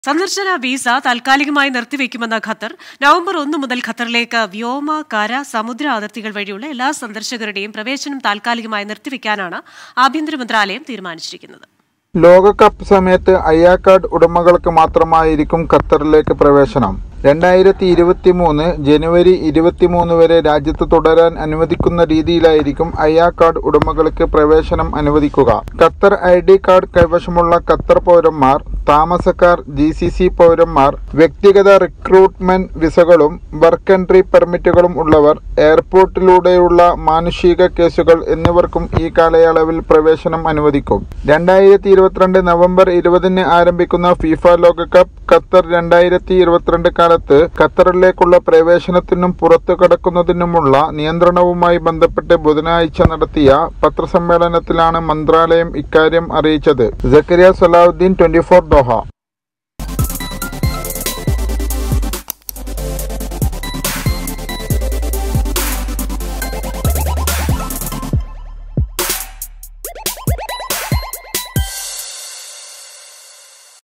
സന്ദർശന വീസ താൽക്കാലികമായി നിർത്തിവെക്കുമെന്ന Qatar November ഒന്ന് മുതൽ ഖത്തറിലേക്ക് വ്യോമ കര സമുദ്ര അതിർത്തികൾ വഴിയുള്ള എല്ലാ സന്ദർശകരുടെയും പ്രവേശനം താൽക്കാലികമായി നിർത്തിവെക്കാനാണ് ആഭ്യന്തര മന്ത്രാലയം തീരുമാനിച്ചിരിക്കുന്നത് ലോകകപ്പ് സമയത്ത് അയ്യാക്കാർഡ് ഉടമകൾക്ക് മാത്രമായിരിക്കും ഖത്തറിലേക്ക് പ്രവേശനം രണ്ടായിരത്തി ഇരുപത്തി മൂന്ന് ജനുവരി ഇരുപത്തിമൂന്ന് വരെ രാജ്യത്ത് തുടരാൻ അനുവദിക്കുന്ന രീതിയിലായിരിക്കും അയ്യാ കാർഡ് ഉടമകൾക്ക് പ്രവേശനം അനുവദിക്കുക ഖത്തർ ഐ ഡി കാർഡ് കൈവശമുള്ള ഖത്തർ പൗരന്മാർ താമസക്കാർ ജി സി സി പൗരന്മാർ വ്യക്തിഗത റിക്രൂട്ട്മെന്റ് വിസകളും വർക്ക് എൻട്രി പെർമിറ്റുകളും ഉള്ളവർ എയർപോർട്ടിലൂടെയുള്ള മാനുഷിക കേസുകൾ എന്നിവർക്കും ഈ കാലയളവിൽ പ്രവേശനം അനുവദിക്കും രണ്ടായിരത്തി ഇരുപത്തിരണ്ട് നവംബർ ഇരുപതിന് ആരംഭിക്കുന്ന ഫിഫ ലോകകപ്പ് ഖത്തർ രണ്ടായിരത്തി ഇരുപത്തിരണ്ട് കാലത്ത് ഖത്തറിലേക്കുള്ള പ്രവേശനത്തിനും പുറത്തു കടക്കുന്നതിനുമുള്ള നിയന്ത്രണവുമായി ബന്ധപ്പെട്ട് ബുധനാഴ്ച നടത്തിയ പത്രസമ്മേളനത്തിലാണ് മന്ത്രാലയം ഇക്കാര്യം അറിയിച്ചത് Zakaria Salahuddin twenty four Doha